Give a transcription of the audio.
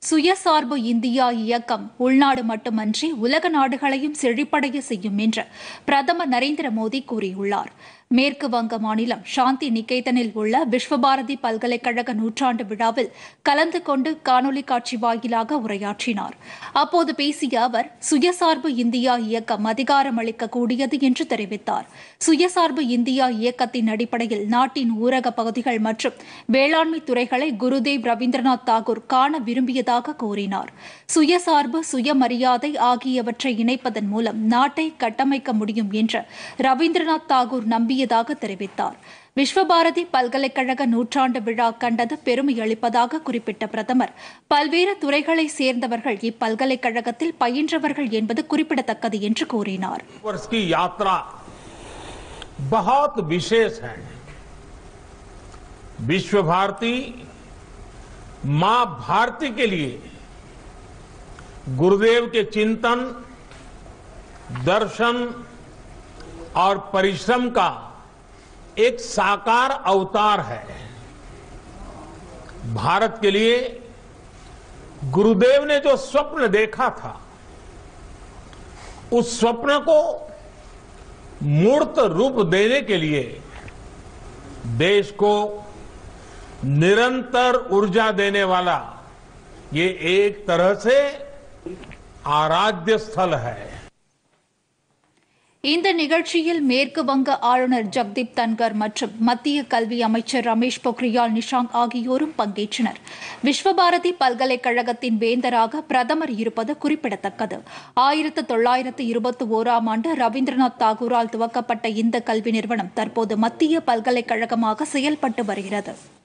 சுயசார்பு இந்தியா இயக்கம் உள்நாடு மட்டுமன்றி உலக நாடுகளையும் செழிப்படைய செய்யும் என்று பிரதமர் நரேந்திர மோடி கூறியுள்ளார் மேற்கு வங்க மாநிலம் சாந்தி நிகேதனில் உள்ள விஸ்வபாரதி பல்கலைக்கழக நூற்றாண்டு விழாவில் கலந்து கொண்டு காணொலி காட்சி வாயிலாக உரையாற்றினார் அப்போது பேசிய அவர் சுயசார்பு இந்தியா இயக்கம் அதிகாரமளிக்கக்கூடியது என்று தெரிவித்தார் சுயசார்பு இந்தியா இயக்கத்தின் அடிப்படையில் நாட்டின் ஊரக பகுதிகள் மற்றும் வேளாண்மை துறைகளை குருதேவ் ரவீந்திரநாத் தாகூர் காண விரும்பியதாக கூறினார் சுயசார்பு சுயமரியாதை ஆகியவற்றை இணைப்பதன் மூலம் நாட்டை கட்டமைக்க முடியும் என்று ரவீந்திரநாத் தாகூர் நம்பியதாக தெரிவித்தார் விஸ்வபாரதி பல்கலைக்கழக நூற்றாண்டு விழா கண்டது பெருமை அளிப்பதாக குறிப்பிட்ட பிரதமர் பல்வேறு துறைகளைச் சேர்ந்தவர்கள் இப்பல்கலைக்கழகத்தில் பயின்றவர்கள் என்பது குறிப்பிடத்தக்கது என்று கூறினார் वर्ष की यात्रा बहुत विशेष है विश्व भारती मां भारती के लिए गुरुदेव के चिंतन दर्शन और परिश्रम का एक साकार अवतार है भारत के लिए गुरुदेव ने जो स्वप्न देखा था उस स्वप्न को मूर्त रूप देने के लिए देश को निरंतर ऊर्जा देने वाला ये एक तरह से आराध्य स्थल है இந்த நிகழ்ச்சியில் மேற்கு வங்க ஆளுநர் ஜக்தீப் தன்கர் மற்றும் மத்திய கல்வி அமைச்சர் ரமேஷ் பொக்ரியால் நிஷாங்க் ஆகியோரும் பங்கேற்றனர் விஸ்வபாரதி பல்கலைக்கழகத்தின் வேந்தராக பிரதமர் இருப்பது குறிப்பிடத்தக்கது ஆயிரத்து தொள்ளாயிரத்து இருபத்தி ஓராம் ஆண்டு ரவீந்திரநாத் தாகூரால் துவக்கப்பட்ட இந்த கல்வி நிறுவனம் தற்போது மத்திய பல்கலைக்கழகமாக செயல்பட்டு வருகிறது